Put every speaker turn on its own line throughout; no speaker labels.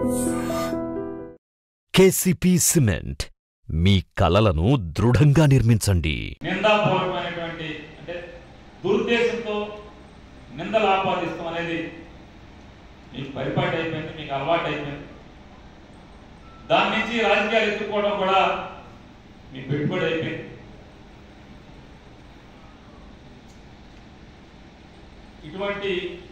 KCP cement మీ కలలను దృఢంగా నిర్మించండి
నిందాపూర్వకమైనటువంటి అంటే దురుద్దేశంతో నిందలు ఆపాదిస్తాం అనేది మీకు పరిపాటి అయిపోయింది మీకు అలవాటు అయిపోయింది దాని నుంచి రాజకీయాలు ఎత్తుకోవడం కూడా మీ పెట్టుబడి అయిపోయింది ఇటువంటి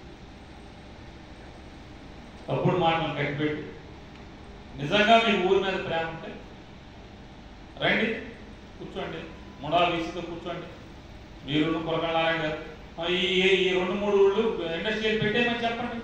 తప్పుడు మాటలను కట్టిపెట్టి నిజంగా మీ ఊరి మీద ప్రేమ ఉంటే రండి కూర్చోండి ముడా వీసితో కూర్చోండి మీరు కొరకలారాయణ గారు ఆ, ఈ ఈ- ఈ రెండు మూడు ఊళ్ళు ఇండస్ట్రియల్ పెట్టేమని చెప్పండి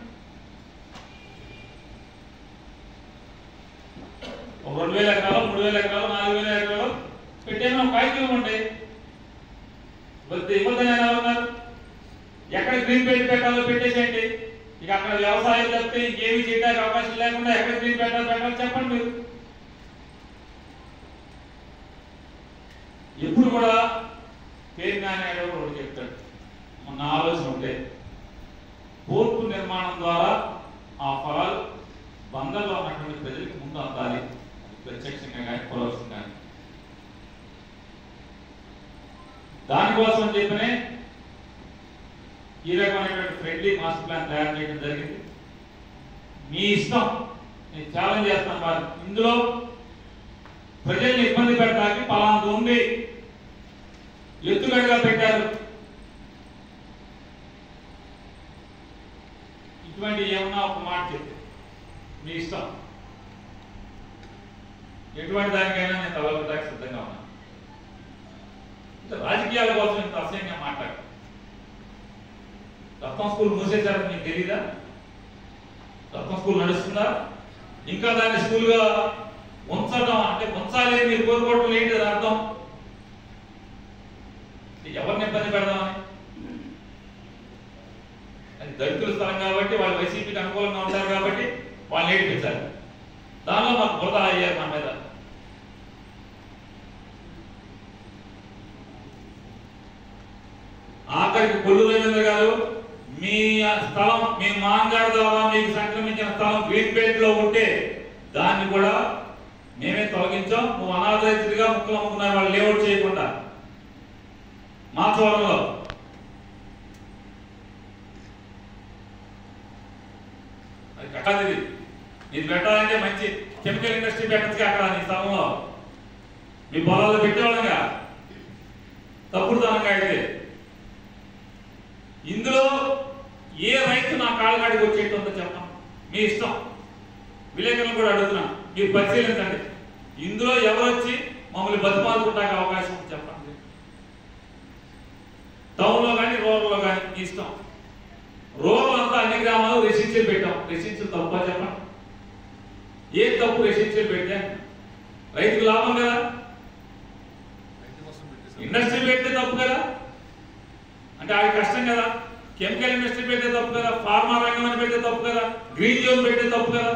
ఒక రెండు వేల ఎకరాలు మూడు వేల ఎకరాలు నాలుగు వేల ఎకరాలు పెట్టేమో కాగితం ఇవ్వండి ఇవ్వద్దు ఇవ్వద్దని ఎలా ఉన్నారు ఎక్కడ గ్రీన్ బెల్ట్ పెట్టాలో పెట్టేసేయండి ఇక అక్కడ వ్యవసాయం తప్పితే ఇంకేమీ చేయడానికి అవకాశం లేకుండా ఎక్కడ గ్రీన్ పెట్టాలో పెట్టాలో చెప్పండి మీరు ఎప్పుడు కూడా పేరు నానేడు ఒకటి చెప్తాడు మన ఆలోచన ఉంటే పోర్టు నిర్మాణం ద్వారా ఆ ఫలాలు బందర్లో ఉన్నటువంటి ప్రజలకు ముందు అందాలి ప్రత్యక్షంగా కానీ పరోక్షంగా కానీ దానికోసం అని చెప్పినే ఈ రకమైనటువంటి ఫ్రెండ్లీ మాస్టర్ ప్లాన్ తయారు చేయడం జరిగింది మీ ఇష్టం నేను ఛాలెంజ్ చేస్తాను వారు ఇందులో ప్రజల్ని ఇబ్బంది పెట్టడానికి పలాంటి ఉంది ఎత్తుగడగా పెట్టారు ఇటువంటి ఏమన్నా ఒక మాట చెప్పు మీ ఇష్టం ఎటువంటి దానికైనా నేను తలపెట్టడానికి సిద్ధంగా ఉన్నాను ఇంత రాజకీయాల కోసం ఇంత అసహ్యంగా మాట్లాడు రత్నం స్కూల్ మూసేశారని మీకు తెలీదా రత్నం స్కూల్ నడుస్తుందా ఇంకా దాన్ని స్కూల్గా ఉంచడం అంటే ఉంచాలి అని మీరు కోరుకోవడం ఏంటి దాని అర్థం ఎవరిని ఇబ్బంది పెడదామని అది దళితుల స్థలం కాబట్టి వాళ్ళు వైసీపీకి అనుకూలంగా ఉంటారు కాబట్టి వాళ్ళని ఏడిపించాలి దానిలో మాకు బురద అయ్యారు మా మీద ఆఖరికి కొల్లు రవీంద్ర గారు మీ స్థలం మీ మాంగారు ద్వారా మీకు సంక్రమించిన స్థలం గ్రీన్ బెల్ట్ లో ఉంటే దాన్ని కూడా మేమే తొలగించాం నువ్వు అనాథరితుడిగా ముక్కలు అమ్ముకున్నారు వాళ్ళు లేఅవుట్ చేయకుండా మా చోరంలో అది కట్టాలి ఇది ఇది పెట్టాలంటే మంచి కెమికల్ ఇండస్ట్రీ పెట్టచ్చు అక్కడ నీ స్థలంలో మీ పొలాల్లో పెట్టేవాళ్ళంగా తప్పుడు తనంగా అయితే ఇందులో ఏ రైతు నా కాళ్ళగాడికి వచ్చేటుందో చెప్పండి మీ ఇష్టం విలేకరులు కూడా అడుగుతున్నా మీరు పరిశీలించండి ఇందులో ఎవరు వచ్చి మమ్మల్ని బతిమాలుకుంటానికి అవకాశం ఉంది చెప్పండి టౌన్లో కానీ రూరల్లో కానీ మీ ఇష్టం రూరల్ అంతా అన్ని గ్రామాలు రెసిడెన్షియల్ పెట్టాం రెసిడెన్షియల్ తప్ప చెప్పండి ఏ తప్పు రెసిడెన్షియల్ పెట్టా రైతుకు లాభం కదా ఇండస్ట్రీ పెడితే తప్పు కదా అంటే అది కష్టం కదా కెమికల్ ఇండస్ట్రీ పెడితే తప్పు కదా ఫార్మా రంగం అని పెడితే తప్పు కదా గ్రీన్ జోన్ పెడితే తప్పు కదా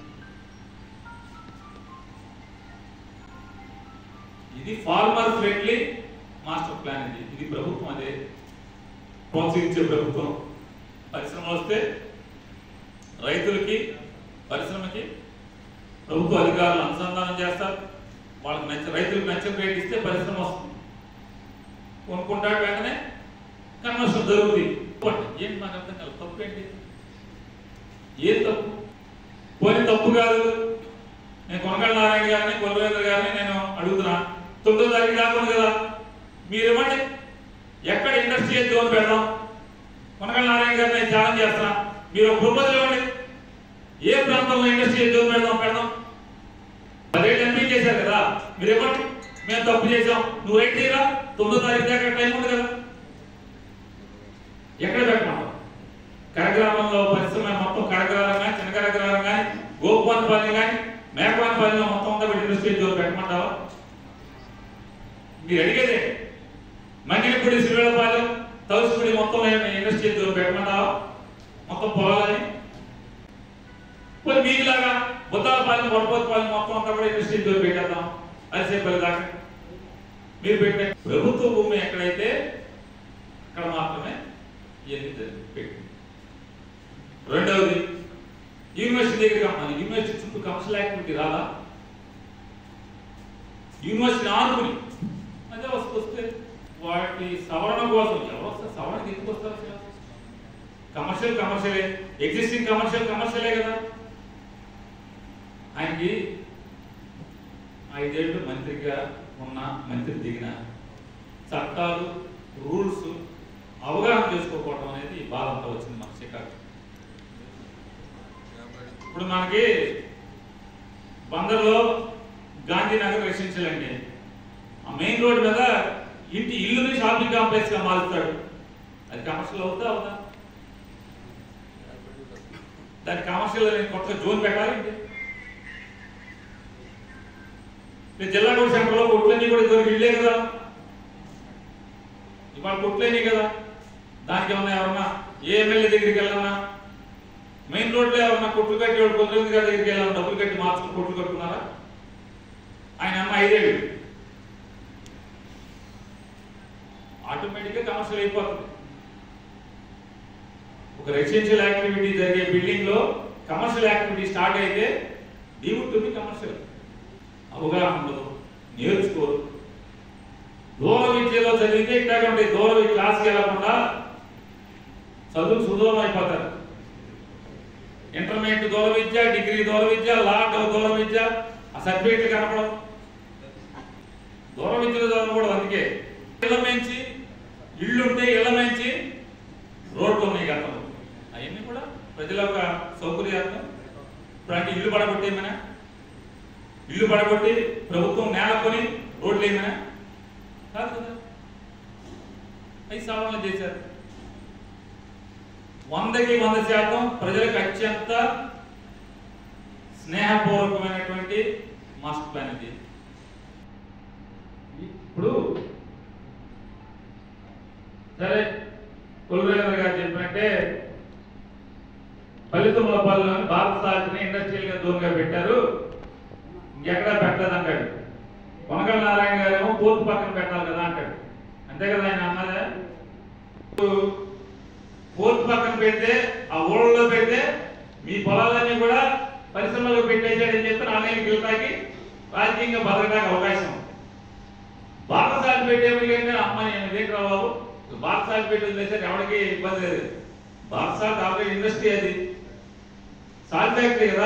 ఇది ఫార్మర్ ఫ్రెండ్లీ మాస్టర్ ప్లాన్ ఇది ఇది ప్రభుత్వం అదే ప్రోత్సహించే ప్రభుత్వం పరిశ్రమలు వస్తే రైతులకి పరిశ్రమకి ప్రభుత్వ అధికారులు అనుసంధానం చేస్తారు వాళ్ళకి నచ్చ రైతులకు నచ్చిన రేట్ ఇస్తే పరిశ్రమ వస్తుంది కొనుక్కుంటాడు వెంటనే కన్వర్షన్ జరుగుతుంది చెప్పండి. ఏంటి నాకు అర్థం కాదు తప్పు ఏంటి ఏం తప్పు పోనీ తప్పు కాదు నేను కొనగల నారాయణ గారిని కొలవేంద్ర గారిని నేను అడుగుతున్నా తొమ్మిదో తారీఖు కాకుండా కదా మీరు ఇవ్వండి ఎక్కడ ఇండస్ట్రియల్ జోన్ పెడదాం కొనగల నారాయణ గారిని నేను ఛాలెంజ్ చేస్తున్నా మీరు ఒక ప్రపోజల్ ఇవ్వండి ఏ ప్రాంతంలో ఇండస్ట్రియల్ జోన్ పెడదాం పెడదాం పదేళ్ళు ఎంపీ చేశారు కదా మీరు ఇవ్వండి మేము తప్పు చేసాం నువ్వు రైట్ తీరా తొమ్మిదో తారీఖు దాకా టైం ఉంది కదా ఎక్కడ పెట్టమన్నావు కరగ్రామంలో పరిశ్రమ మొత్తం కరగ్రామం కానీ చిన్న కరగ్రామం కానీ గోపాన్పల్లి కానీ మేకవాన్పల్లిలో మొత్తం అంతా పెట్టి ఇండస్ట్రీ జోన్ పెట్టమంటావా మీరు అడిగేదే మంగినపూడి శ్రీవేళపాలెం తౌసిపూడి మొత్తం ఇండస్ట్రీ జోన్ పెట్టమంటావా మొత్తం పొలాలని పోయి మీకులాగా బుద్ధాలపాలెం వడపోతపాలెం మొత్తం అంతా కూడా ఇండస్ట్రీ జోన్ పెట్టేద్దాం అరిసేపల్లి దాకా మీరు పెట్టే ప్రభుత్వ భూమి ఎక్కడైతే అక్కడ మాత్రమే ఇవన్నీ జరిగి- పెట్టి రెండవది యూనివర్సిటీ దగ్గర మన యూనివర్సిటీ చుట్టూ కమర్షియల్ యాక్టివిటీ రాదా యూనివర్సిటీ ఆనుకుని అదే వస్తు వస్తే వాటి సవరణ కోసం ఎవరు వస్తారు సవరణకి ఎందుకు వస్తారు అసలు? కమర్షియల్ కమర్షియలే ఎగ్జిస్టింగ్ కమర్షియల్ కమర్షియలే కదా ఆయనకి ఐదేళ్లు మంత్రిగా ఉన్న మంత్రి దిగిన చట్టాలు రూల్స్ అవగాహన చేసుకోకపోవడం అనేది ఈ బాధ అంతా వచ్చింది మన శిఖర్ ఇప్పుడు మనకి బందర్లో గాంధీనగర్ రెసిడెన్షియల్ అండి ఆ మెయిన్ రోడ్ మీద ఇంటి ఇల్లుని షాపింగ్ కాంప్లెక్స్ గా మారుస్తాడు అది కమర్షియల్ అవుతా అవుతా దాని కమర్షియల్ కొత్త జోన్ పెట్టాలి ఏంటి? ఈ జిల్లా కోర్టు సెంటర్లో కొట్లన్నీ కూడా ఇద్దరు ఇల్లే కదా ఇవాళ కొట్లేని కదా దానికి ఏమన్నా ఎవరన్నా ఏ ఎమ్మెల్యే దగ్గరికి వెళ్ళన్నా మెయిన్ రోడ్లో ఎవరన్నా కొట్లు కట్టి వాడు కొంతమంది గారి దగ్గరికి వెళ్ళాలి డబ్బులు కట్టి మార్చుకుని కొట్లు కట్టుకున్నారా ఆయన అమ్మ ఐదేళ్ళు ఆటోమేటిక్గా కమర్షియల్ అయిపోతుంది ఒక రెసిడెన్షియల్ యాక్టివిటీ జరిగే బిల్డింగ్ లో కమర్షియల్ యాక్టివిటీ స్టార్ట్ అయితే డీవుడ్ టు బి కమర్షియల్ అవగాహన ఉండదు నేర్చుకోరు దూర విద్యలో చదివితే ఇట్లాగే ఉంటాయి దూర విద్య క్లాస్కి వెళ్ళకుండా చదువు సుదూరం అయిపోతారు ఇంటర్మీడియట్ దూర విద్య డిగ్రీ దూర విద్య లా దూర విద్య ఆ సర్టిఫికెట్లు కనపడం దూర విద్యలో చదవకూడదు అందుకే ఇళ్ళ మంచి ఇల్లు ఉంటే ఇళ్ళ మంచి రోడ్లు ఉన్నాయి గతంలో అవన్నీ కూడా ప్రజల యొక్క సౌకర్యార్థం ఇప్పుడు అంటే ఇల్లు పడగొట్టేమనా ఇల్లు పడగొట్టి ప్రభుత్వం నేల కొని రోడ్లు ఏమైనా కాదు కదా అవి సవరణలు చేశారు వందకి వంద శాతం ప్రజలకు అత్యంత స్నేహపూర్వకమైనటువంటి మాస్టర్ ప్లాన్ ఇది ఇప్పుడు సరే కులవేంద్ర గారు చెప్పినట్టే ఫలితముల పనులను భారత సాహిత్యని ఇండస్ట్రియల్ గా దూరంగా పెట్టారు ఇంకెక్కడా పెట్టలేదు అంటాడు కొనకల నారాయణ గారేమో కోర్టు పక్కన పెట్టాలి కదా అంటాడు అంతే కదా ఆయన అన్నదా కోర్టు పక్కన పెడితే ఆ ఊళ్ళలో పెడితే మీ పొలాలన్నీ కూడా పరిశ్రమలకు పెట్టేశాడని చెప్పి నాన్నకి వెళ్తాకి రాజకీయంగా బతకడానికి అవకాశం ఉంది. భారత సాటి పెట్టేమికంటే అమ్మ నేను ఇదేంటి రా బాబు భారత సాటి పెట్టి వదిలేసారు ఎవరికి ఇబ్బంది లేదు భారత సాటి ఆల్రెడీ ఇండస్ట్రీ అది సాల్ట్ ఫ్యాక్టరీ కదా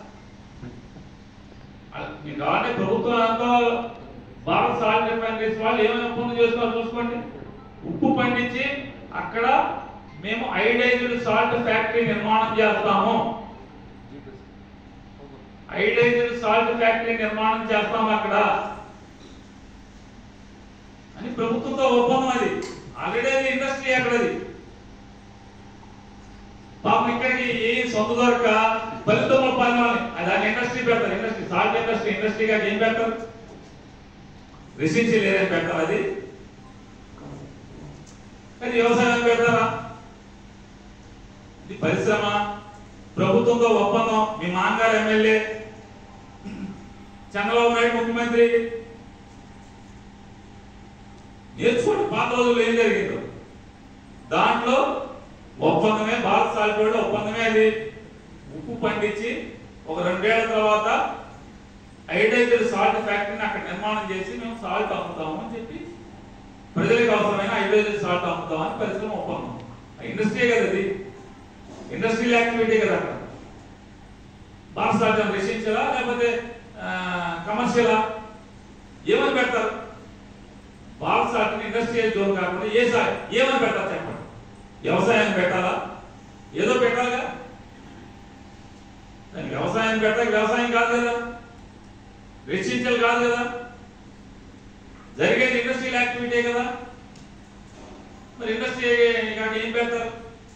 అలా మీకు కావాలంటే ప్రభుత్వం అంతా భారత సాల్ట్ రిఫైనరీస్ వాళ్ళు ఏమైనా ఒప్పందం చేసుకోవాలో చూసుకోండి ఉప్పు పండించి అక్కడ మేము ఐడైజ్డ్ సాల్ట్ ఫ్యాక్టరీ నిర్మాణం చేస్తాము ఐడైజ్డ్ సాల్ట్ ఫ్యాక్టరీ నిర్మాణం చేస్తాము అక్కడ అని ప్రభుత్వంతో ఒప్పందం అది ఆల్రెడీ అది ఇండస్ట్రీ అక్కడది పాపం ఇక్కడికి ఏ సొంత దొరక ఫలితం పనులని అది దాన్ని ఇండస్ట్రీ పెడతారు ఇండస్ట్రీ సాల్ట్ ఇండస్ట్రీ ఇండస్ట్రీగా ఏం పెడతారు రెసిడెన్షియల్ ఏరియా పెడతారు అది అది వ్యవసాయం పెడతారా ఇది పరిశ్రమ ప్రభుత్వంతో ఒప్పందం మీ మాంగారు ఎమ్మెల్యే చంద్రబాబు నాయుడు ముఖ్యమంత్రి నేర్చుకోండి పాత రోజుల్లో ఏం జరిగిందో దాంట్లో ఒప్పందమే భారత సాలిపోయిన ఒప్పందమే అది ఉప్పు పండించి ఒక రెండేళ్ల తర్వాత ఐడైజర్ సాల్ట్ ఫ్యాక్టరీని అక్కడ నిర్మాణం చేసి మేము సాల్ట్ అమ్ముతాము అని చెప్పి ప్రజలకు అవసరమైన ఐడైజర్ సాల్ట్ అమ్ముతామని పరిశ్రమ ఒప్పందం ఇండస్ట్రీ కదా అది ఇండస్ట్రియల్ యాక్టివిటీ కదా అక్కడ భారత సాల్ట్ రెసిడెన్షియలా లేకపోతే కమర్షియలా ఏమని పెడతారు భారత సాల్ట్ ఇండస్ట్రియల్ జోన్ కాకుండా ఏ సాల్ ఏమని పెట్టాలి చెప్పండి వ్యవసాయం పెట్టాలా ఏదో పెట్టాలిగా దానికి వ్యవసాయం పెట్టాలి వ్యవసాయం కాదు కదా రెసిడెన్షియల్ కాదు కదా జరిగేది ఇండస్ట్రియల్ యాక్టివిటీ కదా మరి ఇండస్ట్రీ కాక ఏం పెడతారు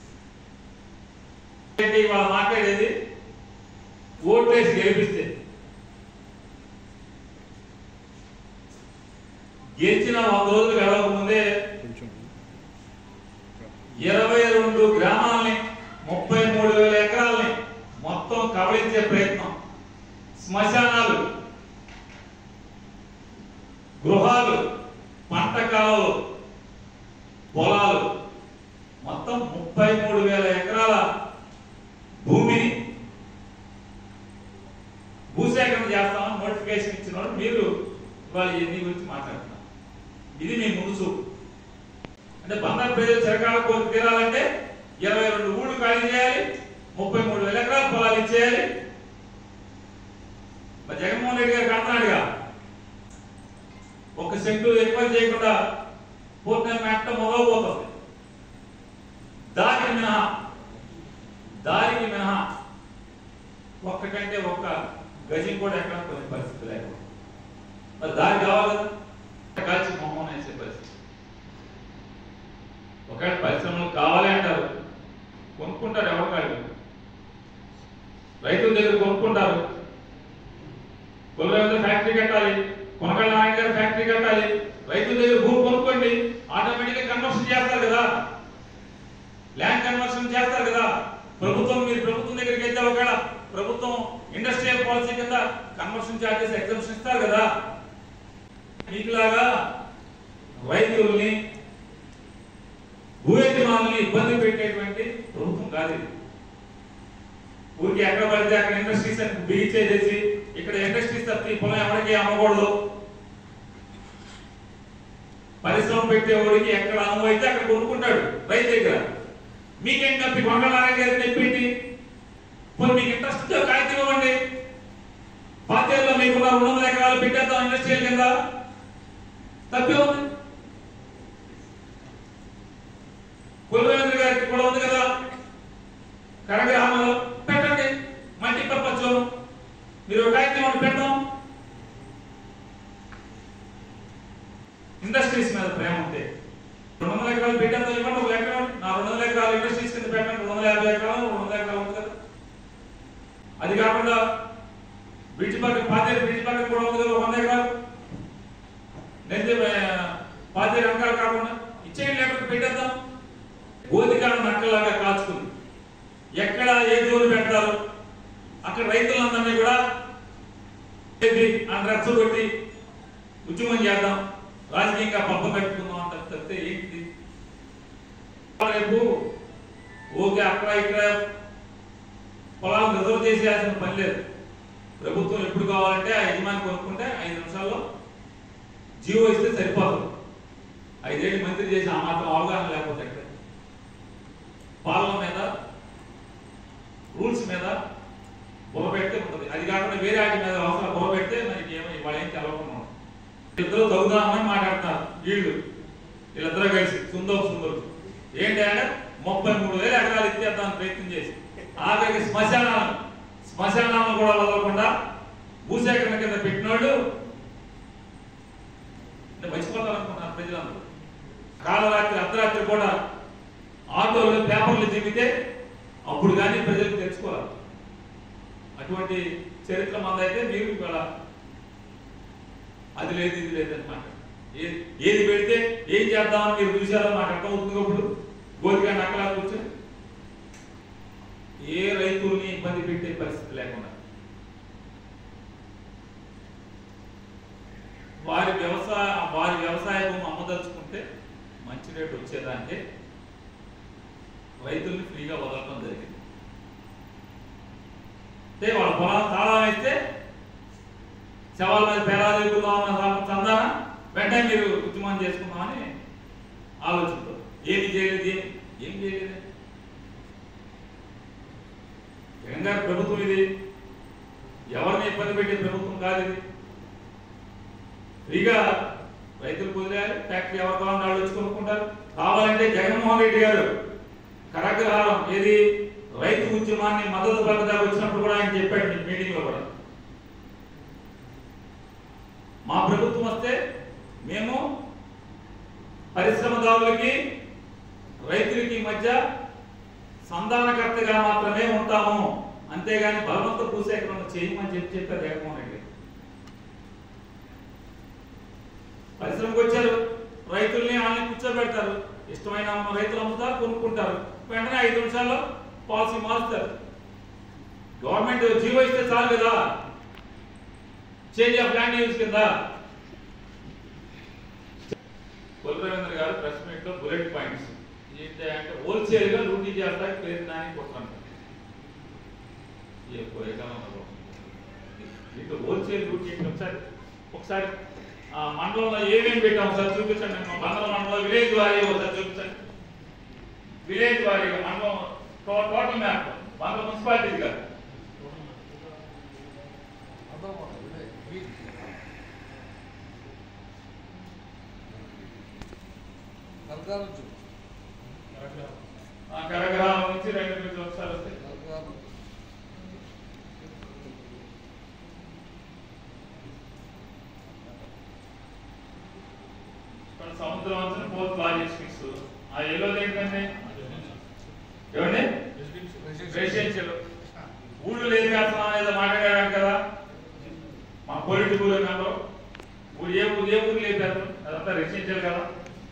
ఏంటి వాళ్ళు మాట్లాడేది ఓట్లేసి గెలిపిస్తే గెలిచిన వంద రోజులు గడవక ముందే ఇరవై రెండు గ్రామాలని ముప్పై మూడు వేల ఎకరాలని మొత్తం కబళించే ప్రయత్నం శ్మశానాలు గృహాలు పంట కాలువలు పొలాలు మొత్తం ముప్పై మూడు వేల ఎకరాల భూమిని చేస్తామని నోటిఫికేషన్ ఇచ్చిన వాళ్ళు మీరు ఇవాళ ఎన్ని గురించి మాట్లాడుతున్నారు ఇది మీ ముందు చూపు అంటే బంగారు ప్రజలు చిరకాల కోరిక తీరాలంటే ఇరవై రెండు ఊళ్ళు ఖాళీ చేయాలి ముప్పై మూడు వేల ఎకరాల పొలాలు ఇచ్చేయాలి మరి జగన్మోహన్ రెడ్డి గారు అంటున్నాడుగా ఒక సెంటు ఎక్కువ చేయకుండా పూర్తి మెట్ట మొదలవుతుంది దారికి మినహా దారికి మినహా ఒక్కటంటే ఒక్క గజం కూడా ఎక్కడ కొన్ని పరిస్థితి లేకుండా మరి దారి కావాలి కదా కాల్చి మొహం వేసే పరిస్థితి ఒకవేళ పరిశ్రమలు కావాలి అంటారు కొనుక్కుంటారు ఎవరు కాదు రైతుల దగ్గర కొనుక్కుంటారు కొలవేంద్ర ఫ్యాక్టరీ కట్టాలి కొనకళ్ళ నాయన గారి ఫ్యాక్టరీ కట్టాలి రైతుల దగ్గర భూమి కొనుక్కోండి ఆటోమేటిక్గా కన్వర్షన్ చేస్తారు కదా ల్యాండ్ కన్వర్షన్ చేస్తారు కదా ప్రభుత్వం మీరు ప్రభుత్వం దగ్గరికి వెళ్తే ఒకవేళ ప్రభుత్వం ఇండస్ట్రియల్ పాలసీ కింద కన్వర్షన్ చార్జెస్ ఎగ్జామ్షన్ ఇస్తారు కదా మీకులాగా రైతుల్ని భూ యజమానుల్ని ఇబ్బంది పెట్టేటువంటి ప్రభుత్వం కాదు ఇది ఊరికి ఎక్కడ పడితే అక్కడ ఇండస్ట్రీస్ అని బిగించేసేసి ఇక్కడ ఇండస్ట్రీస్ తప్పి ఈ పొలం ఎవరికి అమ్మకూడదు పరిశ్రమ పెట్టే వాడికి ఎక్కడ అనువు అయితే అక్కడ కొనుక్కుంటాడు రైతు దగ్గర మీకేం తప్పి కొండలారా గారి తెప్పింది పోనీ మీకు ఇంట్రెస్ట్ కాగితం ఇవ్వండి పాతేరులో మీకున్న రెండు వందల ఎకరాలు పెట్టేద్దాం ఇండస్ట్రియల్ కింద తప్పే ఉంది కులవేంద్ర గారికి కూడా ఉంది కదా కరగ్రామంలో పెట్టండి మల్టీపర్పస్ జోన్ మీరు ఒక కాగితం ఒకటి పెడదాం ఇండస్ట్రీస్ మీద ప్రేమ ఉంటే రెండు వందల ఎకరాలు పెట్టేంత ఇవ్వండి ఒక ఎకరం నా రెండు వందల ఎకరాలు ఇండస్ట్రీస్ కింద పెట్టండి రెండు వందల యాభై ఎకరాలు రెండు వందల ఎకరాలు ఉంది కదా అది కాకుండా బ్రిడ్జ్ పక్కన పాతేరు బ్రిడ్జ్ పక్కన కూడా ఉంది కదా ఒక వంద ఎకరాలు నెత్తి పాతేరు వెనకాల కాకుండా ఇచ్చేయండి ఎక్కడ పెట్టేద్దాం గోధికాలను నక్కలాగా కాచుకుంది ఎక్కడ ఏ జోలు పెడతారు అక్కడ రైతులందరినీ కూడా చెప్పి అని రెచ్చగొట్టి ఉద్యమం చేద్దాం రాజకీయంగా పబ్బ పెట్టుకుందాం అంటారు తప్పితే ఏంటిది రేపు ఓకే అక్కడ ఇక్కడ పొలాలు రిజర్వ్ చేసేయాల్సిన పని లేదు ప్రభుత్వం ఎప్పుడు కావాలంటే ఆ యజమాని కొనుక్కుంటే ఐదు నిమిషాల్లో జీవో ఇస్తే సరిపోతుంది ఐదేళ్ళు మంత్రి చేసి ఆ మాత్రం అవగాహన లేకపోతే ఎక్కడ పాలన మీద రూల్స్ మీద బుర్ర పెడితే ఉంటుంది అది కాకుండా వేరే వాటి మీద అవసరం బుర్ర పెడితే మనకి ఏమో ఇవాళ ఏం తెలవకుండా ఉంటుంది. ఇద్దరు తగుదామని మాట్లాడతారు వీళ్ళు వీళ్ళిద్దరూ కలిసి సుందరు సుందరు ఏంటి అంటే ముప్పై మూడు వేల ఎకరాలు ఇచ్చేద్దామని ప్రయత్నం చేసి ఆఖరికి శ్మశానాలను శ్మశానాలను కూడా వదలకుండా భూసేకరణ కింద పెట్టినోళ్ళు అంటే మర్చిపోతారనుకున్నారు ప్రజలందరూ కాలరాత్రి అర్ధరాత్రి కూడా ఆటోలు పేపర్లు దిగితే అప్పుడు కానీ ప్రజలకు తెలుసుకోవాలి అటువంటి చరిత్ర మందైతే మీరు ఇవాళ అది లేదు ఇది లేదు అని మాట ఏ- ఏది పెడితే ఏం చేద్దామని మీరు చూసారో నాకు అర్థమవుతుంది ఇప్పుడు గోతిగా నక్కలా కూర్చొని ఏ రైతుల్ని ఇబ్బంది పెట్టే పరిస్థితి లేకుండా వారి వ్యవసాయ వారి వ్యవసాయ భూమి అమ్మదలుచుకుంటే మంచి రేటు వచ్చేదానికి రైతుల్ని ఫ్రీగా వదలటం జరిగింది అంటే వాళ్ళ పొలం తాళం వేస్తే శవాల మీద పేరాలు ఎక్కుదామన్న చందాన వెంటనే మీరు ఉద్యమం చేసుకుందామని ఆలోచిస్తారు ఏమి చేయలేదు ఏమి ఏం చేయలేదు జగన్ గారి ప్రభుత్వం ఇది ఎవరిని ఇబ్బంది పెట్టే ప్రభుత్వం కాదు ఇది ఫ్రీగా రైతులు కుదిరారు ఫ్యాక్టరీ ఎవరు కావాలంటే వాళ్ళు వచ్చి కొనుక్కుంటారు కావాలంటే జగన్మోహన్ రెడ్డి గారు కరగ్రహారం ఏది రైతు ఉద్యమాన్ని మద్దతు పలకదాకా వచ్చినప్పుడు కూడా ఆయన చెప్పాడు మీ మీటింగ్ లో కూడా మా ప్రభుత్వం వస్తే మేము పరిశ్రమదారులకి రైతులకి మధ్య సంధానకర్తగా మాత్రమే ఉంటాము అంతేగాని బలవంత భూసేకరణ చేయమని చెప్పి చెప్పారు జగన్మోహన్ రెడ్డి గారు. పరిశ్రమకు వచ్చారు రైతుల్ని వాళ్ళని కూర్చోబెడతారు ఇష్టమైన అమ్మ- రైతులు అమ్ముతారు కొనుక్కుంటారు వెంటనే ఐదు నిమిషాల్లో పాలసీ మారుస్తారు గవర్నమెంట్ జీవో ఇస్తే చాలు కదా చేంజ్ ఆఫ్ ల్యాండ్ యూజ్ కింద కులరవీంద్ర గారు ప్రెస్ మీట్ లో బుల్లెట్ పాయింట్స్ ఏంటి అంటే హోల్సేల్ గా లూటీ చేస్తానికి పేరు నాని కొట్టాను ఏ పోయేకాలం ఇటు హోల్సేల్ వచ్చే రూట్ ఏంటి ఒకసారి ఒకసారి ఆ మండలంలో ఏమేమి పెట్టాం ఒకసారి చూపించండి మా మండల మండలం విలేజ్ వారీ ఒకసారి చూపించండి విలేజ్ వారీగా మండలం టో- టోటల్ మ్యాప్ మండల మున్సిపాలిటీ కాదు ఆ కరగ్రహం నుంచి రెండు మీటర్లు ఒకసారి వస్తే ఇక్కడ సముద్రం అంతా ఫోర్త్ లార్జెస్ట్ మిక్స్ ఆ ఎల్లో ఏంటంటే ఏమండి రెసిడెన్షియల్ ఊళ్ళు లేదు కాస్త ఏదో మాట్లాడారు కదా మా పొలిటికల్ మెంబర్ ఊరు ఏ ఊరు ఏ ఊరు లేదు అదంతా రెసిడెన్షియల్ కదా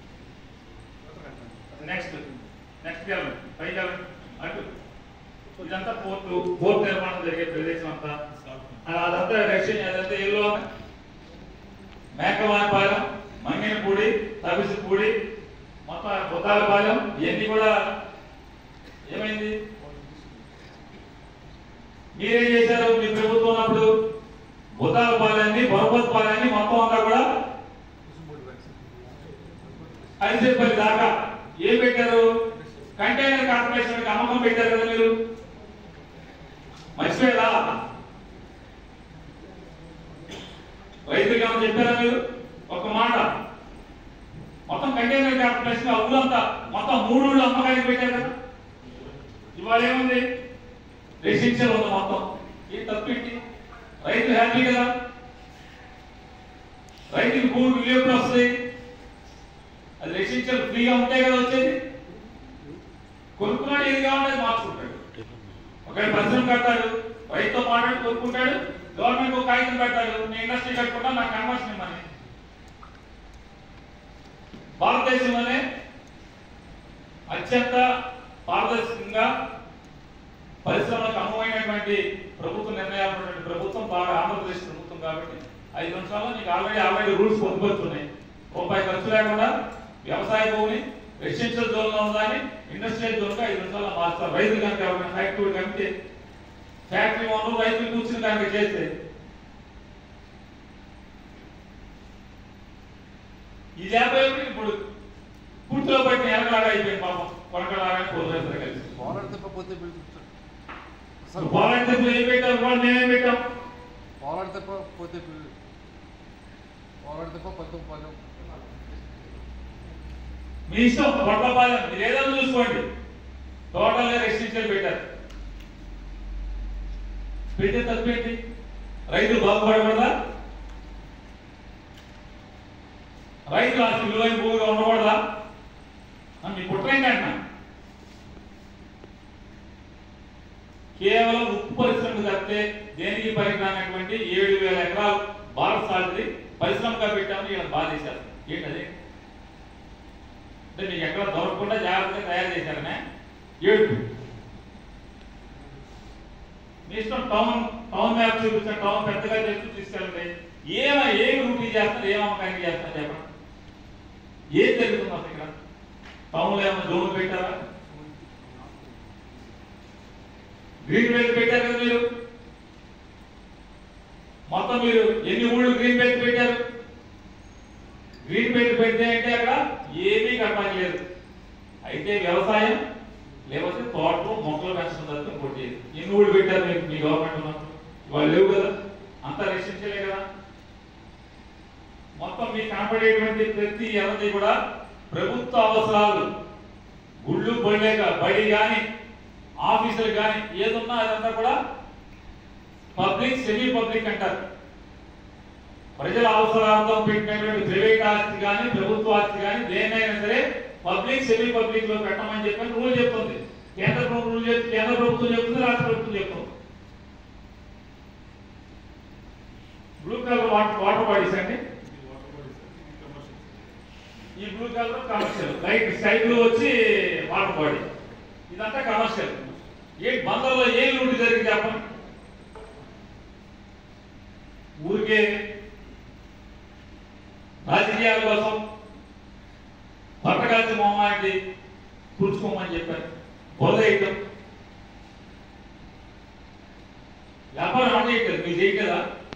నెక్స్ట్ నెక్స్ట్ వెళ్ళండి పైకి వెళ్ళండి అటు ఇదంతా పోర్టు పోర్ట్ నిర్మాణం జరిగే ప్రదేశం అంతా ఆ, అదంతా రెసిడెన్షియల్ అదంతా ఎల్లో మేకవానిపాలెం మంగినపూడి తబిసిపూడి మొత్తం బుతాలపాలెం ఇవన్నీ కూడా ఏమైంది మీరేం చేశారు మీ ప్రభుత్వం ఉన్నప్పుడు బుతాలపాలెన్ని బొరపతిపాలెన్ని మొత్తం అంతా కూడా అరిసేపల్లి దాకా ఏం పెట్టారు కంటైనర్ కార్పొరేషన్ అమ్మకం పెట్టారు కదా మీరు మర్చిపోయారా రైతులకి ఏమైనా చెప్పారా మీరు ఒక మాట మొత్తం కంటైనర్ కార్పొరేషన్ ఆ ఊరంతా మొత్తం మూడు ఊళ్ళు అమ్మకానికి పెట్టారు కదా ఇవాళ ఏముంది రెసిడెన్షియల్ ఉంది మొత్తం ఏం తప్పేంటి రైతులు హ్యాపీ కదా రైతుకి భూమి విలువ ఎప్పుడు వస్తుంది అది రెసిడెన్షియల్ ఫ్రీగా ఉంటే కదా వచ్చేది కొనుక్కున్నాడు ఏది కావాలని మార్చుకుంటాడు ఒకవేళ పరిశ్రమ కడతాడు రైతుతో మాట్లాడి కొనుక్కుంటాడు గవర్నమెంట్ ఒక కాగితం పెడతాడు నేను ఇండస్ట్రీ కట్టుకుంటా నాకు కన్వర్షన్ ఇవ్వమని భారతదేశంలోనే అత్యంత పారదర్శకంగా పరిశ్రమలకు అనువైనటువంటి ప్రభుత్వ నిర్ణయాలు ఉన్నటువంటి ప్రభుత్వం బాగా ఆంధ్రప్రదేశ్ ప్రభుత్వం కాబట్టి ఐదు నిమిషాల్లో నీకు ఆల్రెడీ ఆల్రెడీ రూల్స్ పొందుపరుచున్నాయి రూపాయి ఖర్చు లేకుండా వ్యవసాయ భూమిని రెసిడెన్షియల్ జోన్ లో ఉందని ఇండస్ట్రియల్ జోన్ గా ఐదు నిమిషాల్లో మార్చారు రైతులు కనుక ఎవరైనా ఫ్యాక్టరీ కమితే ఫ్యాక్టరీ ఓనర్ రైతులు కూర్చుని కనుక చేస్తే ఈ యాభై ఇప్పుడు పూర్తిలో పట్టిన ఎనకలాగా అయిపోయింది పాపం కొనకలాగా కోరు రైతులు కలిసి
పోరాడితే పోతే
నువ్వు పోరాడితే నువ్వు ఏం పెట్టావు వాళ్ళు మేమేం పెట్టాం
పోరాడితే పోతే పోరాడితే పద్దు పదం
మీ ఇష్టం పొట్టపాలెం మీరు ఏదైనా చూసుకోండి టోటల్ రెస్ట్రిక్షన్ పెట్టారు పెట్టే తప్పేంటి రైతులు బాగుపడకూడదా రైతులు ఆ విలువైన భూమిగా ఉండకూడదా ఆ, మీ పుట్టలేండి అంటున్నా కేవలం ఉప్పు పరిశ్రమ తప్పితే దేనికి పనికిరానటువంటి ఏడు వేల ఎకరాలు భారత సాగుది పరిశ్రమగా పెట్టామని వీళ్ళని బాధేశారు ఏంటది అంటే మీకు ఎక్కడ దొరకకుండా జాగ్రత్తగా తయారు చేశారనే ఏడుపు మీ ఇష్టం టౌన్ టౌన్ మ్యాప్ చూపించండి టౌన్ పెద్దగా చేస్తూ తీసుకెళ్ళండి ఏమ ఏమి రూటీ చేస్తారు ఏం అమ్మకానికి చేస్తారు చెప్పండి ఏం జరుగుతుంది అసలు ఇక్కడ టౌన్లో ఏమైనా జోన్ పెట్టారా గ్రీన్ బెల్ట్ పెట్టారు కదా మీరు మొత్తం మీరు ఎన్ని ఊళ్ళు గ్రీన్ బెల్ట్ పెట్టారు గ్రీన్ బెల్ట్ పెడితే అంటే అక్కడ ఏమీ కట్టలేదు అయితే వ్యవసాయం లేకపోతే తోటలు మొక్కలు పెంచడం తప్ప ఇంకోటి లేదు. ఎన్ని ఊళ్ళు పెట్టారు మీకు మీ గవర్నమెంట్ ఉన్నప్పుడు వాళ్ళు లేవు కదా అంతా రక్షించలే కదా మొత్తం మీకు కనపడేటువంటి ప్రతి ఎవరిది కూడా ప్రభుత్వ అవసరాలు గుళ్ళు బడిలేక బడి కానీ ఆఫీసులు కానీ ఏదున్నా అదంతా కూడా పబ్లిక్ సెమీ పబ్లిక్ అంటారు ప్రజల అవసరార్థం పెట్టినటువంటి ప్రైవేట్ ఆస్తి కానీ ప్రభుత్వ ఆస్తి కానీ దేనైనా సరే పబ్లిక్ సెమీ పబ్లిక్ లో పెట్టమని చెప్పి రూల్ చెప్తుంది కేంద్ర ప్రభుత్వం రూల్ చెప్తుంది కేంద్ర ప్రభుత్వం చెప్తుంది రాష్ట్ర ప్రభుత్వం చెప్తుంది blue colour water water bodies అండి ఈ blue colour commercial light sky blue వచ్చి వాటర్ బాడీ ఇదంతా కమర్షియల్ ఏ బందర్లో ఏం లూటి జరిగింది చెప్పండి ఊరికే రాజకీయాల కోసం పట్టగాల్చి మొహమాటి కూర్చుకోమని చెప్పారు బోధేయటం వ్యాపారం ఆడ చేయట్లేదు మీరు చేయట్లేదా